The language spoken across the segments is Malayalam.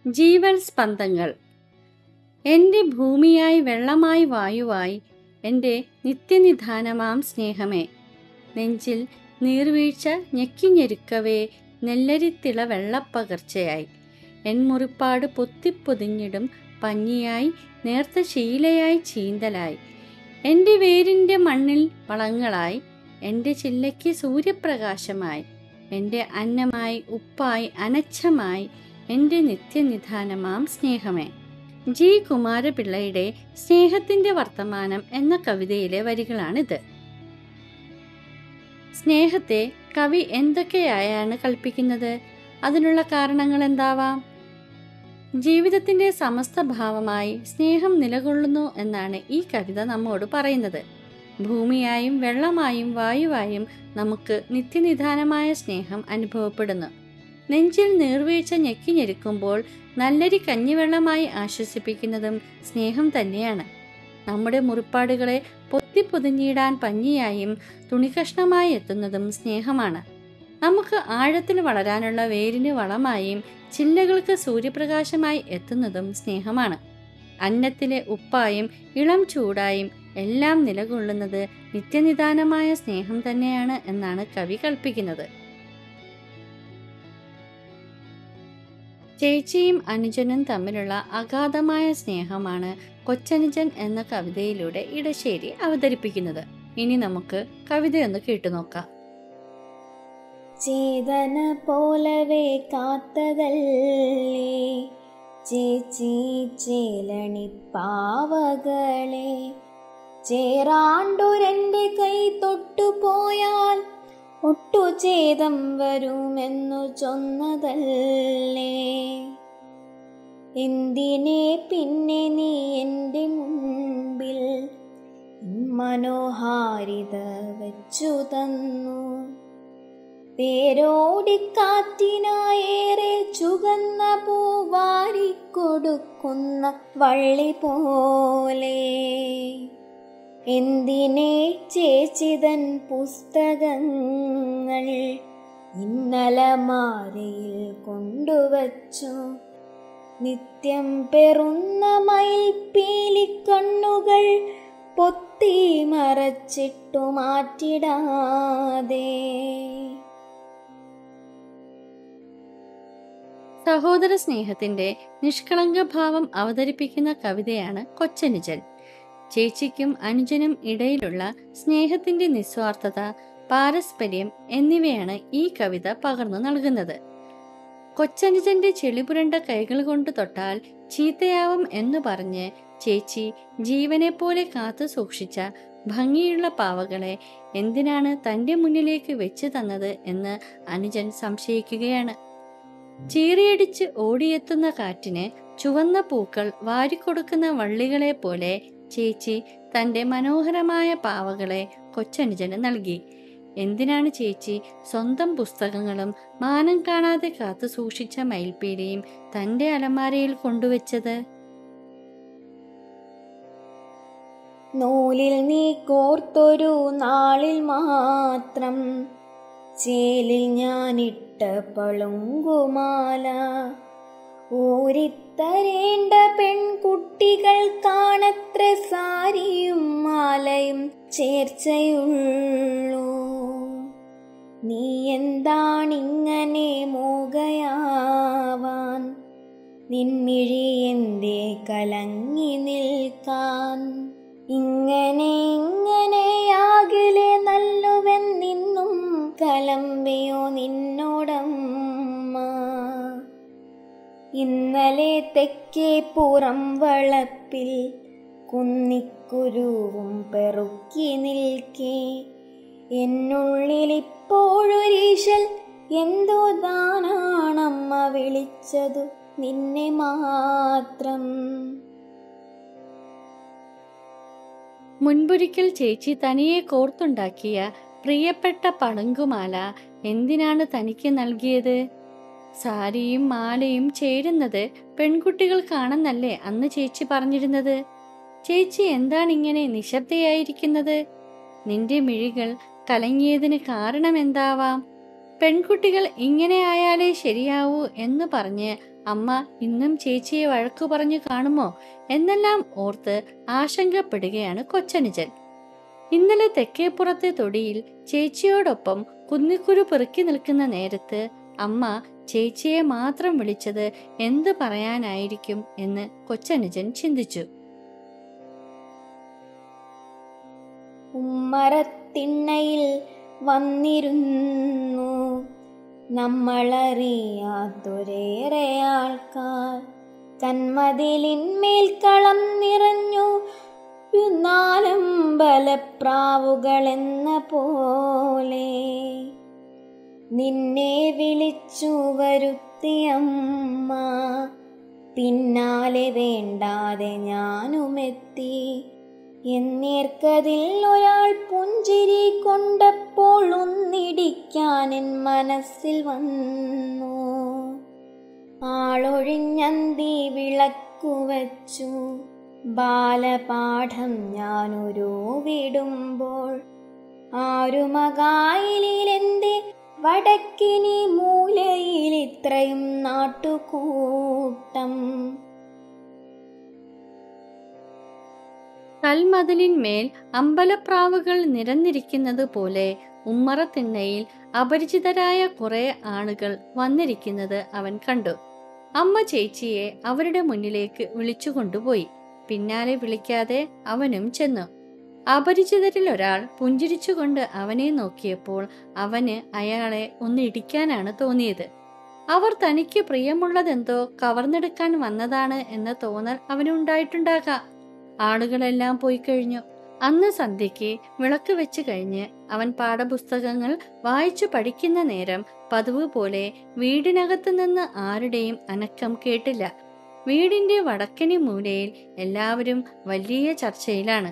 ജീവൽ സ്പന്ദങ്ങൾ എൻ്റെ ഭൂമിയായി വെള്ളമായി വായുവായി എൻ്റെ നിത്യനിധാനമാം സ്നേഹമേ നെഞ്ചിൽ നീർവീഴ്ച ഞെക്കിഞ്ഞെരുക്കവേ നെല്ലരിത്തിള വെള്ളപ്പകർച്ചയായി എൻ മുറിപ്പാട് പൊത്തിപ്പൊതിഞ്ഞിടും പഞ്ഞിയായി നേർത്ത ശീലയായി ചീന്തലായി എൻ്റെ വേരിൻ്റെ മണ്ണിൽ വളങ്ങളായി എൻ്റെ ചില്ലയ്ക്ക് സൂര്യപ്രകാശമായി എൻ്റെ അന്നമായി ഉപ്പായി അനച്ഛമായി എൻ്റെ നിത്യനിധാനമാം സ്നേഹമേ ജി കുമാരപിള്ളയുടെ സ്നേഹത്തിൻ്റെ വർത്തമാനം എന്ന കവിതയിലെ വരികളാണിത് സ്നേഹത്തെ കവി എന്തൊക്കെയായാണ് കൽപ്പിക്കുന്നത് അതിനുള്ള കാരണങ്ങൾ എന്താവാം ജീവിതത്തിൻ്റെ സമസ്ത ഭാവമായി സ്നേഹം നിലകൊള്ളുന്നു എന്നാണ് ഈ കവിത നമ്മോട് പറയുന്നത് ഭൂമിയായും വെള്ളമായും വായുവായും നമുക്ക് നിത്യനിധാനമായ സ്നേഹം അനുഭവപ്പെടുന്നു നെഞ്ചിൽ നീർവീഴ്ച ഞെക്കി ഞെരുക്കുമ്പോൾ നല്ലൊരു കഞ്ഞിവെള്ളമായി ആശ്വസിപ്പിക്കുന്നതും സ്നേഹം തന്നെയാണ് നമ്മുടെ മുറിപ്പാടുകളെ പൊത്തിപ്പൊതിഞ്ഞിടാൻ പഞ്ഞിയായും തുണികഷ്ണമായി എത്തുന്നതും സ്നേഹമാണ് നമുക്ക് ആഴത്തിൽ വളരാനുള്ള വേരിന് വളമായും ചില്ലകൾക്ക് സൂര്യപ്രകാശമായി എത്തുന്നതും സ്നേഹമാണ് അന്നത്തിലെ ഉപ്പായും ഇളം ചൂടായും എല്ലാം നിലകൊള്ളുന്നത് നിത്യനിദാനമായ സ്നേഹം തന്നെയാണ് എന്നാണ് കവി കൽപ്പിക്കുന്നത് ചേച്ചിയും അനുജനും തമ്മിലുള്ള അഗാധമായ സ്നേഹമാണ് കൊച്ചനുജൻ എന്ന കവിതയിലൂടെ ഇടശ്ശേരി അവതരിപ്പിക്കുന്നത് ഇനി നമുക്ക് കവിതയൊന്ന് കേട്ടുനോക്കാം ചേതന പോലവേ കാത്തതല്ലേ ചേച്ചി ചേലണി പാവകളെ ചേറാണ്ടൊരെൻ്റെ കൈ തൊട്ടുപോയാൽ ഒട്ടുചേതം വരുമെന്നു ചൊന്നതല്ലേ എന്തിനെ പിന്നെ നീ എൻ്റെ മുൻപിൽ മനോഹാരിത വെച്ചു തന്നു തേരോടിക്കാറ്റിനായേറെ ചുകന്ന പൂവാരിക്കൊടുക്കുന്ന വള്ളി പോലെ എന്തിനെ ചേച്ചിതൻ പുസ്തകങ്ങൾ ഇന്നലമാരയിൽ കൊണ്ടുവച്ചു നിത്യം പെറുന്ന മയിൽപ്പീലിക്കണ്ണുകൾ പൊത്തി മറച്ചിട്ടു മാറ്റിടാതെ സഹോദര സ്നേഹത്തിന്റെ നിഷ്കളങ്ക ഭാവം അവതരിപ്പിക്കുന്ന കവിതയാണ് കൊച്ചനുജൻ ചേച്ചിക്കും അനുജനും ഇടയിലുള്ള സ്നേഹത്തിന്റെ നിസ്വാർത്ഥത പാരസ്പര്യം എന്നിവയാണ് ഈ കവിത പകർന്നു നൽകുന്നത് കൊച്ചനുജന്റെ ചെളിപുരണ്ട കൈകൾ കൊണ്ട് തൊട്ടാൽ ചീത്തയാവും എന്ന് പറഞ്ഞ് ചേച്ചി ജീവനെ പോലെ കാത്തു സൂക്ഷിച്ച ഭംഗിയുള്ള പാവകളെ എന്തിനാണ് തന്റെ മുന്നിലേക്ക് വെച്ച് തന്നത് എന്ന് അനുജൻ സംശയിക്കുകയാണ് ചീറിയടിച്ച് ഓടിയെത്തുന്ന കാറ്റിന് ചുവന്ന പൂക്കൾ വാരിക്കൊടുക്കുന്ന വള്ളികളെ പോലെ ചേച്ചി തന്റെ മനോഹരമായ പാവകളെ കൊച്ചനുജന് നൽകി എന്തിനാണ് ചേച്ചി സ്വന്തം പുസ്തകങ്ങളും മാനം കാണാതെ കാത്തു സൂക്ഷിച്ച മയിൽപ്പീലിയും തന്റെ അലമാരയിൽ കൊണ്ടുവച്ചത് നൂലിൽ നീ കോർത്തൊരു നാളിൽ മാത്രം ചേലിൽ ഞാനിട്ട പളുങ്കുമാല ഊരിത്തരേണ്ട പെൺകുട്ടികൾ കാണത്ര സാരിയും മാലയും ചേർച്ചയുള്ളൂ നീ എന്താണിങ്ങനെ മൂകയാവാൻ നിൻമിഴി എന്തേ കലങ്ങി നിൽക്കാൻ ഇങ്ങനെ ഇങ്ങനെയാകിലെ നല്ലുവെന്നിന്നും കലമ്പിയോ നിന്നോടമ്മ ഇന്നലെ തെക്കേ പുറം വളപ്പിൽ കുന്നിക്കുരുവും പെറുക്കി നിൽക്കേ എന്നുള്ളിൽ ഇപ്പോഴൊരീശൽ എന്തോ ദാനാണമ്മ വിളിച്ചതു നിന്നെ മാത്രം മുൻപൊരിക്കൽ ചേച്ചി തനിയെ കോർത്തുണ്ടാക്കിയ പ്രിയപ്പെട്ട പളുങ്കുമാല എന്തിനാണ് തനിക്ക് നൽകിയത് സാരിയും മാലയും ചേരുന്നത് പെൺകുട്ടികൾക്കാണെന്നല്ലേ അന്ന് ചേച്ചി പറഞ്ഞിരുന്നത് ചേച്ചി എന്താണ് ഇങ്ങനെ നിശബ്ദയായിരിക്കുന്നത് നിന്റെ മിഴികൾ കലങ്ങിയതിന് കാരണം എന്താവാം പെൺകുട്ടികൾ ഇങ്ങനെ ആയാലേ ശരിയാവൂ എന്ന് പറഞ്ഞ് അമ്മ ഇന്നും ചേച്ചിയെ വഴക്കു പറഞ്ഞു കാണുമോ എന്നെല്ലാം ഓർത്ത് ആശങ്കപ്പെടുകയാണ് കൊച്ചനുജൻ ഇന്നലെ തെക്കേപ്പുറത്തെ തൊടിയിൽ ചേച്ചിയോടൊപ്പം കുന്നിക്കുരു പെറുക്കി നിൽക്കുന്ന നേരത്ത് അമ്മ ചേച്ചിയെ മാത്രം വിളിച്ചത് എന്തു പറയാനായിരിക്കും എന്ന് കൊച്ചനുജൻ ചിന്തിച്ചു ഉമ്മറത്തിണ്ണയിൽ വന്നിരുന്നു നമ്മളറിയാത്തൊരേറെ ആൾക്കാർ കന്മതിലിന്മേൽ കളം നിറഞ്ഞു നാലമ്പലപ്രാവുകളെന്ന പോലെ നിന്നെ വിളിച്ചു വരുത്തിയമ്മ പിന്നാലെ വേണ്ടാതെ ഞാനുമെത്തി എന്നേർക്കതിൽ ഒരാൾ പുഞ്ചിരി കൊണ്ടപ്പോൾ ഒന്നിടിക്കാൻ എൻ മനസ്സിൽ വന്നു ആളൊഴിഞ്ഞന്തി വിളക്കു വച്ചു ബാലപാഠം ഞാനൊരു വിടുമ്പോൾ ആരുമകായിലെന്റെ വടക്കിനി മൂലയിൽ ഇത്രയും നാട്ടുകൂട്ടം കൽമതിലിന്മേൽ അമ്പലപ്രാവുകൾ നിരന്നിരിക്കുന്നത് പോലെ ഉമ്മറത്തിണ്ണയിൽ അപരിചിതരായ കുറെ ആളുകൾ വന്നിരിക്കുന്നത് അവൻ കണ്ടു അമ്മ ചേച്ചിയെ അവരുടെ മുന്നിലേക്ക് വിളിച്ചു കൊണ്ടുപോയി പിന്നാലെ വിളിക്കാതെ അവനും ചെന്നു അപരിചിതരിൽ ഒരാൾ പുഞ്ചിരിച്ചുകൊണ്ട് അവനെ നോക്കിയപ്പോൾ അവന് അയാളെ ഒന്ന് ഇടിക്കാനാണ് തോന്നിയത് അവർ തനിക്ക് പ്രിയമുള്ളതെന്തോ കവർന്നെടുക്കാൻ വന്നതാണ് എന്ന തോന്നൽ അവനുണ്ടായിട്ടുണ്ടാകാം ആളുകളെല്ലാം പോയി കഴിഞ്ഞു അന്ന് സന്ധ്യയ്ക്ക് വിളക്ക് വെച്ച് കഴിഞ്ഞ് അവൻ പാഠപുസ്തകങ്ങൾ വായിച്ചു പഠിക്കുന്ന നേരം പതിവ് പോലെ വീടിനകത്ത് നിന്ന് ആരുടെയും അനക്കം കേട്ടില്ല വീടിന്റെ വടക്കനി മൂലയിൽ എല്ലാവരും വലിയ ചർച്ചയിലാണ്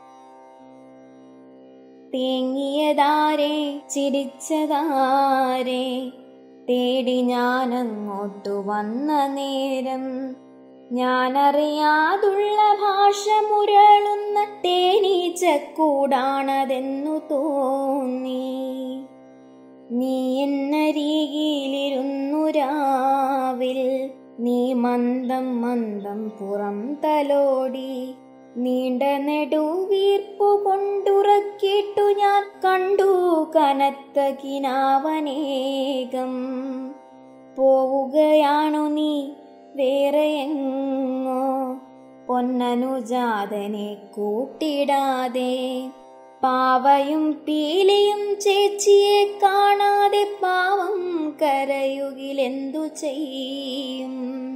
തേങ്ങിയതാരെ ചിരിച്ചതാരെ തേടി ഞാനങ്ങോട്ടു വന്ന നേരം ഞാനറിയാതുള്ള ഭാഷ മുരളുന്ന തേനീച്ചക്കൂടാണതെന്നു തോന്നി നീ എന്നരികിലിരുന്നു രാവിൽ നീ മന്ദം മന്ദം പുറം തലോടി നീണ്ട നെടുവീർപ്പു കൊണ്ടുറക്കിട്ടു ഞാൻ കണ്ടു കനത്ത കിനാവനേകം പോവുകയാണു നീ വേറെ എങ്ങോ പൊന്നനുജാതനെ കൂട്ടിടാതെ പാവയും പീലിയും ചേച്ചിയെ കാണാതെ പാവം കരയുകിലെന്തു ചെയ്യും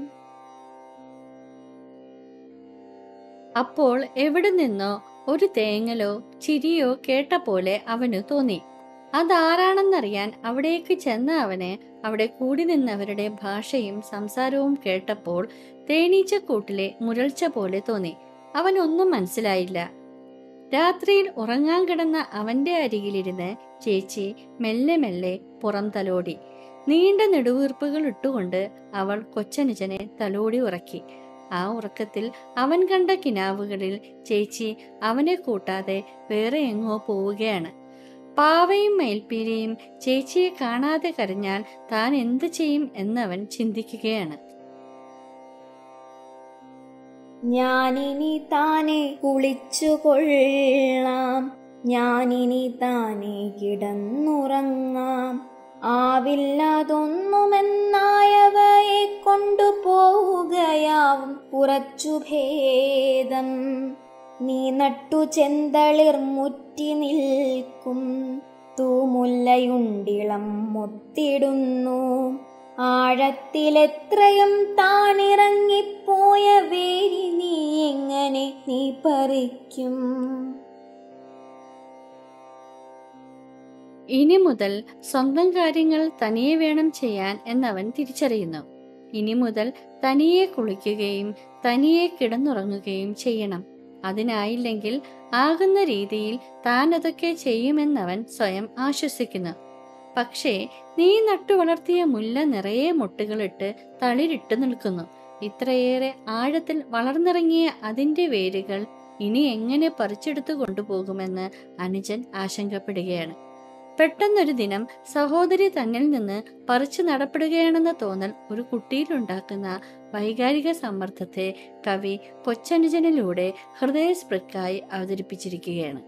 അപ്പോൾ എവിടെ നിന്നോ ഒരു തേങ്ങലോ ചിരിയോ കേട്ട പോലെ അവനു തോന്നി അതാരാണെന്നറിയാൻ അവിടേക്ക് ചെന്ന അവന് അവിടെ കൂടി നിന്നവരുടെ ഭാഷയും സംസാരവും കേട്ടപ്പോൾ തേനീച്ചക്കൂട്ടിലെ മുരൾച്ച പോലെ തോന്നി അവനൊന്നും മനസ്സിലായില്ല രാത്രിയിൽ ഉറങ്ങാൻ കിടന്ന അവന്റെ അരികിലിരുന്ന് ചേച്ചി മെല്ലെ മെല്ലെ പുറം തലോടി നീണ്ട നെടുവീർപ്പുകൾ ഇട്ടുകൊണ്ട് അവൾ കൊച്ചനുജനെ തലോടി ഉറക്കി ആ ഉറക്കത്തിൽ അവൻ കണ്ട കിനാവുകളിൽ ചേച്ചി അവനെ കൂട്ടാതെ വേറെ എങ്ങോ പോവുകയാണ് പാവയും മേൽപ്പീലിയും ചേച്ചിയെ കാണാതെ കരഞ്ഞാൽ താൻ എന്തു ചെയ്യും എന്നവൻ ചിന്തിക്കുകയാണ് ഞാനിനി താനെ കുളിച്ചു കൊള്ളാം ഞാനിനി താനെ കിടന്നുറങ്ങാം ആവില്ലതൊന്നുമെന്നായവയെ കൊണ്ടുപോവുകയാവും കുറച്ചു ഭേദം നീ നട്ടു ചെന്തളിർ മുറ്റി നിൽക്കും തൂമുല്ലയുണ്ടിളം മുത്തിടുന്നു ആഴത്തിലെത്രയും താണിറങ്ങിപ്പോയ വേരി നീ എങ്ങനെ നീ പറിക്കും ഇനി മുതൽ സ്വന്തം കാര്യങ്ങൾ തനിയെ വേണം ചെയ്യാൻ എന്നവൻ തിരിച്ചറിയുന്നു ഇനി മുതൽ തനിയെ കുളിക്കുകയും തനിയെ കിടന്നുറങ്ങുകയും ചെയ്യണം അതിനായില്ലെങ്കിൽ ആകുന്ന രീതിയിൽ താൻ അതൊക്കെ ചെയ്യുമെന്നവൻ സ്വയം ആശ്വസിക്കുന്നു പക്ഷേ നീ നട്ടു വളർത്തിയ മുല്ല നിറയെ മുട്ടുകളിട്ട് തളിരിട്ട് നിൽക്കുന്നു ഇത്രയേറെ ആഴത്തിൽ വളർന്നിറങ്ങിയ അതിന്റെ വേരുകൾ ഇനി എങ്ങനെ പറിച്ചെടുത്തു കൊണ്ടുപോകുമെന്ന് അനുജൻ ആശങ്കപ്പെടുകയാണ് പെട്ടെന്നൊരു ദിനം സഹോദരി തന്നിൽ നിന്ന് പറിച്ചു നടപ്പെടുകയാണെന്ന തോന്നൽ ഒരു കുട്ടിയിലുണ്ടാക്കുന്ന വൈകാരിക സമ്മർദ്ദത്തെ കവി കൊച്ചനുജനിലൂടെ ഹൃദയസ്പൃക്കായി അവതരിപ്പിച്ചിരിക്കുകയാണ്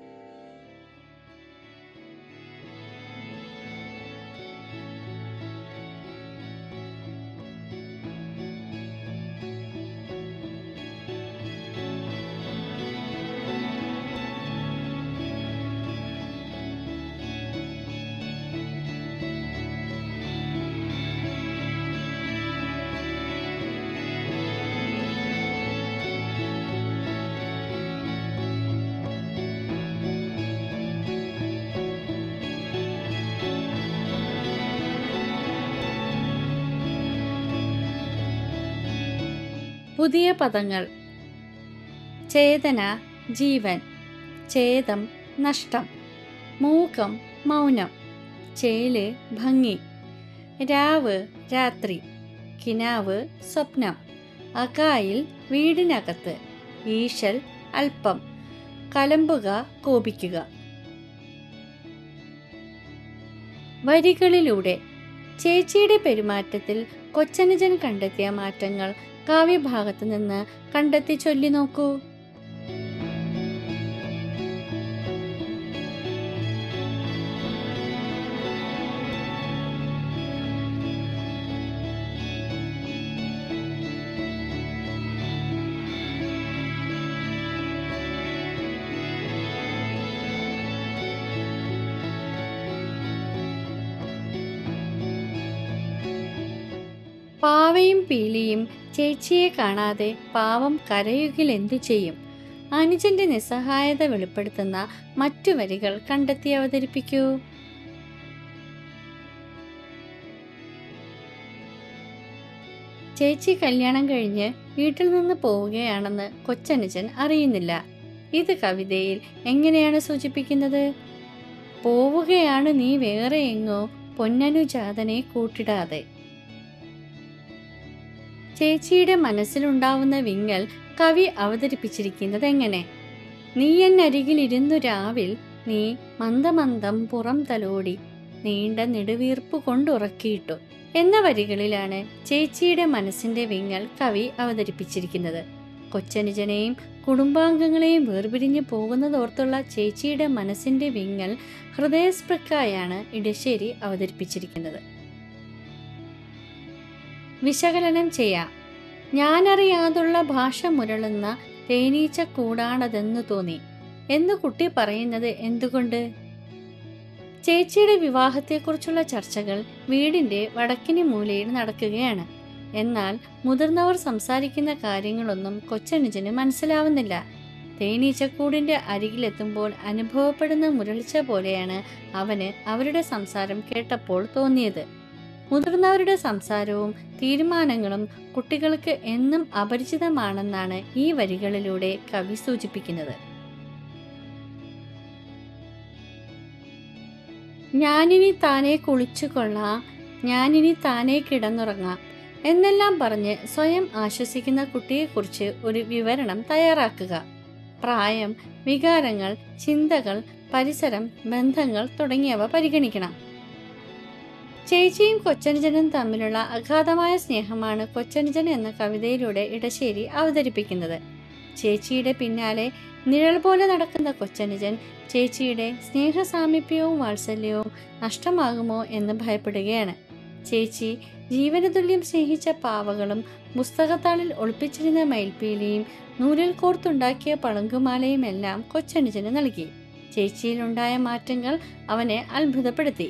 പുതിയ പദങ്ങൾ ചേതന ജീവൻ ഛേദം നഷ്ടം മൂകം മൗനം ചേല് ഭംഗി രാവ് രാത്രി കിനാവ് സ്വപ്നം അകായിൽ വീടിനകത്ത് ഈശൽ അല്പം കലമ്പുക കോപിക്കുക വരികളിലൂടെ ചേച്ചിയുടെ പെരുമാറ്റത്തിൽ കൊച്ചനുജൻ കണ്ടെത്തിയ മാറ്റങ്ങൾ കാവ്യഭാഗത്ത് നിന്ന് കണ്ടെത്തി ചൊല്ലി നോക്കൂ പാവയും പീലിയും ചേച്ചിയെ കാണാതെ പാവം കരയുകിൽ എന്തു ചെയ്യും അനുജന്റെ നിസ്സഹായത വെളിപ്പെടുത്തുന്ന മറ്റു വരികൾ കണ്ടെത്തി അവതരിപ്പിക്കൂ ചേച്ചി കല്യാണം കഴിഞ്ഞ് വീട്ടിൽ നിന്ന് പോവുകയാണെന്ന് കൊച്ചനുജൻ അറിയുന്നില്ല ഇത് കവിതയിൽ എങ്ങനെയാണ് സൂചിപ്പിക്കുന്നത് പോവുകയാണ് നീ വേറെ എങ്ങോ പൊന്നനുജാതനെ കൂട്ടിടാതെ ചേച്ചിയുടെ മനസ്സിലുണ്ടാവുന്ന വിങ്ങൽ കവി അവതരിപ്പിച്ചിരിക്കുന്നത് എങ്ങനെ നീ എന്നരികിലിരുന്നു രാവിൽ നീ മന്ദമന്ദം പുറം തലോടി നീണ്ട നെടുവീർപ്പ് കൊണ്ടുറക്കിയിട്ടു എന്ന വരികളിലാണ് ചേച്ചിയുടെ മനസ്സിന്റെ വിങ്ങൽ കവി അവതരിപ്പിച്ചിരിക്കുന്നത് കൊച്ചനുജനെയും കുടുംബാംഗങ്ങളെയും വേർപിരിഞ്ഞു പോകുന്നതോർത്തുള്ള ചേച്ചിയുടെ മനസ്സിന്റെ വിങ്ങൽ ഹൃദയസ്പൃക്കായാണ് ഇടശ്ശേരി അവതരിപ്പിച്ചിരിക്കുന്നത് വിശകലനം ചെയ്യാം ഞാനറിയാതുള്ള ഭാഷ മുരളുന്ന തേനീച്ച കൂടാണതെന്നു തോന്നി എന്ന് കുട്ടി പറയുന്നത് എന്തുകൊണ്ട് ചേച്ചിയുടെ വിവാഹത്തെക്കുറിച്ചുള്ള ചർച്ചകൾ വീടിന്റെ വടക്കിനി മൂലയിൽ നടക്കുകയാണ് എന്നാൽ മുതിർന്നവർ സംസാരിക്കുന്ന കാര്യങ്ങളൊന്നും കൊച്ചനുജന് മനസ്സിലാവുന്നില്ല തേനീച്ചക്കൂടിന്റെ അരികിലെത്തുമ്പോൾ അനുഭവപ്പെടുന്ന മുരളിച്ച പോലെയാണ് അവന് അവരുടെ സംസാരം കേട്ടപ്പോൾ തോന്നിയത് മുതിർന്നവരുടെ സംസാരവും തീരുമാനങ്ങളും കുട്ടികൾക്ക് എന്നും അപരിചിതമാണെന്നാണ് ഈ വരികളിലൂടെ കവി സൂചിപ്പിക്കുന്നത് ഞാനിനി താനെ കുളിച്ചു കൊള്ളാം ഞാനിനി താനെ കിടന്നുറങ്ങാം എന്നെല്ലാം പറഞ്ഞ് സ്വയം ആശ്വസിക്കുന്ന കുട്ടിയെക്കുറിച്ച് ഒരു വിവരണം തയ്യാറാക്കുക പ്രായം വികാരങ്ങൾ ചിന്തകൾ പരിസരം ബന്ധങ്ങൾ തുടങ്ങിയവ പരിഗണിക്കണം ചേച്ചിയും കൊച്ചനുജനും തമ്മിലുള്ള അഗാധമായ സ്നേഹമാണ് കൊച്ചനുജൻ എന്ന കവിതയിലൂടെ ഇടശ്ശേരി അവതരിപ്പിക്കുന്നത് ചേച്ചിയുടെ പിന്നാലെ നിഴൽ പോലെ നടക്കുന്ന കൊച്ചനുജൻ ചേച്ചിയുടെ സ്നേഹസാമീപ്യവും വാത്സല്യവും നഷ്ടമാകുമോ എന്ന് ഭയപ്പെടുകയാണ് ചേച്ചി ജീവനതുല്യം സ്നേഹിച്ച പാവകളും പുസ്തകത്താളിൽ ഒളിപ്പിച്ചിരുന്ന മയിൽപ്പീലിയും നൂലിൽ കോർത്തുണ്ടാക്കിയ പളുങ്കുമാലയും എല്ലാം കൊച്ചനുജന് നൽകി ചേച്ചിയിലുണ്ടായ മാറ്റങ്ങൾ അവനെ അത്ഭുതപ്പെടുത്തി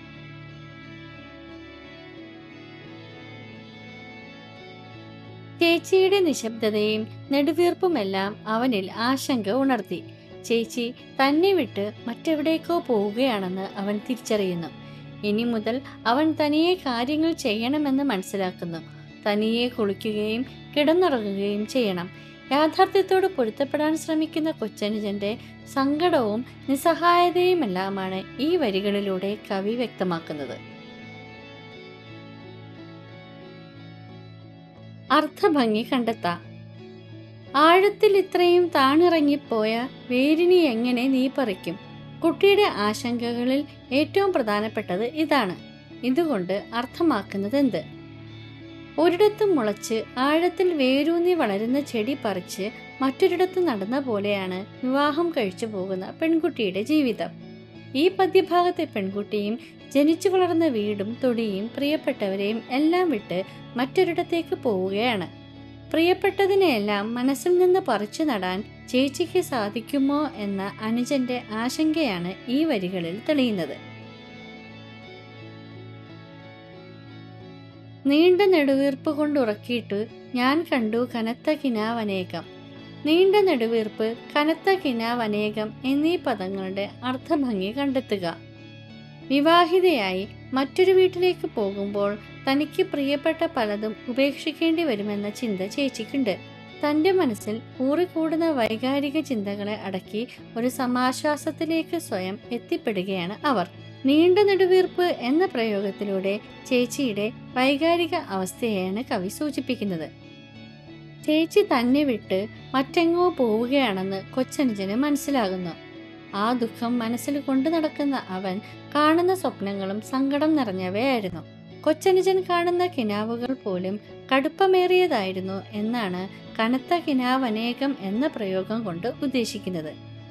ചേച്ചിയുടെ നിശബ്ദതയും നെടുവീർപ്പുമെല്ലാം അവനിൽ ആശങ്ക ഉണർത്തി ചേച്ചി തന്നെ വിട്ട് മറ്റെവിടേക്കോ പോവുകയാണെന്ന് അവൻ തിരിച്ചറിയുന്നു ഇനി മുതൽ അവൻ തനിയെ കാര്യങ്ങൾ ചെയ്യണമെന്ന് മനസ്സിലാക്കുന്നു തനിയെ കുളിക്കുകയും കിടന്നുറങ്ങുകയും ചെയ്യണം യാഥാർത്ഥ്യത്തോട് പൊരുത്തപ്പെടാൻ ശ്രമിക്കുന്ന കൊച്ചനുജന്റെ സങ്കടവും നിസ്സഹായതയുമെല്ലാമാണ് ഈ വരികളിലൂടെ കവി വ്യക്തമാക്കുന്നത് അർത്ഥഭംഗി കണ്ടെത്താം ആഴത്തിൽ ഇത്രയും താണിറങ്ങിപ്പോയ വേരിനി എങ്ങനെ നീ പറിക്കും കുട്ടിയുടെ ആശങ്കകളിൽ ഏറ്റവും പ്രധാനപ്പെട്ടത് ഇതാണ് ഇതുകൊണ്ട് അർത്ഥമാക്കുന്നത് എന്ത് ഒരിടത്ത് മുളച്ച് ആഴത്തിൽ വേരൂന്നി വളരുന്ന ചെടി പറിച്ച് മറ്റൊരിടത്ത് നടന്ന പോലെയാണ് വിവാഹം കഴിച്ചു പോകുന്ന പെൺകുട്ടിയുടെ ജീവിതം ഈ പദ്യഭാഗത്തെ പെൺകുട്ടിയും ജനിച്ചു വളർന്ന വീടും തൊടിയും പ്രിയപ്പെട്ടവരെയും എല്ലാം വിട്ട് മറ്റൊരിടത്തേക്ക് പോവുകയാണ് പ്രിയപ്പെട്ടതിനെയെല്ലാം മനസ്സിൽ നിന്ന് പറിച്ചു നടാൻ ചേച്ചിക്ക് സാധിക്കുമോ എന്ന അനുജന്റെ ആശങ്കയാണ് ഈ വരികളിൽ തെളിയുന്നത് നീണ്ട നെടുവീർപ്പ് കൊണ്ടുറക്കിയിട്ട് ഞാൻ കണ്ടു കനത്ത കിനാവനേകം നീണ്ട നെടുവീർപ്പ് കനത്ത കിനാവനേകം എന്നീ പദങ്ങളുടെ അർത്ഥഭംഗി കണ്ടെത്തുക വിവാഹിതയായി മറ്റൊരു വീട്ടിലേക്ക് പോകുമ്പോൾ തനിക്ക് പ്രിയപ്പെട്ട പലതും ഉപേക്ഷിക്കേണ്ടി വരുമെന്ന ചിന്ത ചേച്ചിക്കുണ്ട് തന്റെ മനസ്സിൽ ഊറിക്കൂടുന്ന വൈകാരിക ചിന്തകളെ അടക്കി ഒരു സമാശ്വാസത്തിലേക്ക് സ്വയം എത്തിപ്പെടുകയാണ് അവർ നീണ്ട നെടുവീർപ്പ് എന്ന പ്രയോഗത്തിലൂടെ ചേച്ചിയുടെ വൈകാരിക അവസ്ഥയെയാണ് കവി സൂചിപ്പിക്കുന്നത് ചേച്ചി തന്നെ വിട്ട് മറ്റെങ്ങോ പോവുകയാണെന്ന് കൊച്ചനുജന് മനസ്സിലാകുന്നു ആ ദുഃഖം മനസ്സിൽ കൊണ്ടു നടക്കുന്ന അവൻ കാണുന്ന സ്വപ്നങ്ങളും സങ്കടം നിറഞ്ഞവയായിരുന്നു കൊച്ചനുജൻ കാണുന്ന കിനാവുകൾ പോലും കടുപ്പമേറിയതായിരുന്നു എന്നാണ് കനത്ത കിനാവനേകം എന്ന പ്രയോഗം കൊണ്ട് ഉദ്ദേശിക്കുന്നത്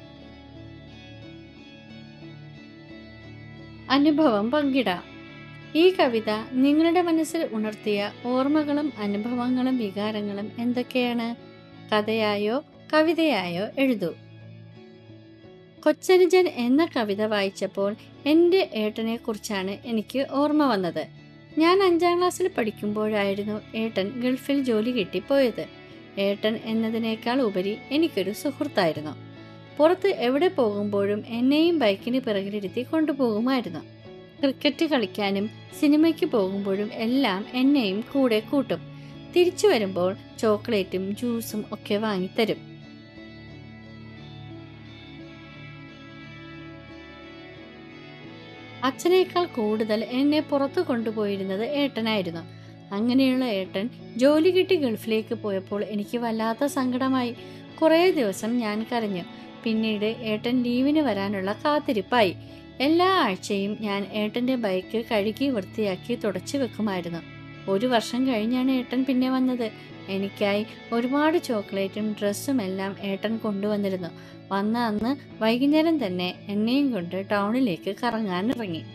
അനുഭവം പങ്കിടാം ഈ കവിത നിങ്ങളുടെ മനസ്സിൽ ഉണർത്തിയ ഓർമ്മകളും അനുഭവങ്ങളും വികാരങ്ങളും എന്തൊക്കെയാണ് കഥയായോ കവിതയായോ എഴുതൂ കൊച്ചനുജൻ എന്ന കവിത വായിച്ചപ്പോൾ എൻ്റെ ഏട്ടനെ കുറിച്ചാണ് എനിക്ക് ഓർമ്മ വന്നത് ഞാൻ അഞ്ചാം ക്ലാസ്സിൽ പഠിക്കുമ്പോഴായിരുന്നു ഏട്ടൻ ഗൾഫിൽ ജോലി കിട്ടിപ്പോയത് ഏട്ടൻ എന്നതിനേക്കാൾ ഉപരി എനിക്കൊരു സുഹൃത്തായിരുന്നു പുറത്ത് എവിടെ പോകുമ്പോഴും എന്നെയും ബൈക്കിന് പിറകിലിരുത്തി കൊണ്ടുപോകുമായിരുന്നു ക്രിക്കറ്റ് കളിക്കാനും സിനിമയ്ക്ക് പോകുമ്പോഴും എല്ലാം എന്നെയും കൂടെ കൂട്ടും തിരിച്ചു വരുമ്പോൾ ചോക്ലേറ്റും ജ്യൂസും ഒക്കെ വാങ്ങിത്തരും അച്ഛനേക്കാൾ കൂടുതൽ എന്നെ പുറത്തു കൊണ്ടുപോയിരുന്നത് ഏട്ടനായിരുന്നു അങ്ങനെയുള്ള ഏട്ടൻ ജോലി കിട്ടി ഗൾഫിലേക്ക് പോയപ്പോൾ എനിക്ക് വല്ലാത്ത സങ്കടമായി കുറേ ദിവസം ഞാൻ കരഞ്ഞു പിന്നീട് ഏട്ടൻ ലീവിന് വരാനുള്ള കാത്തിരിപ്പായി എല്ലാ ആഴ്ചയും ഞാൻ ഏട്ടൻ്റെ ബൈക്ക് കഴുകി വൃത്തിയാക്കി തുടച്ചു വെക്കുമായിരുന്നു ഒരു വർഷം കഴിഞ്ഞാണ് ഏട്ടൻ പിന്നെ വന്നത് എനിക്കായി ഒരുപാട് ചോക്ലേറ്റും ഡ്രസ്സും എല്ലാം ഏട്ടൻ കൊണ്ടുവന്നിരുന്നു വന്ന അന്ന് വൈകുന്നേരം തന്നെ എന്നെയും കൊണ്ട് ടൗണിലേക്ക് കറങ്ങാൻ ഇറങ്ങി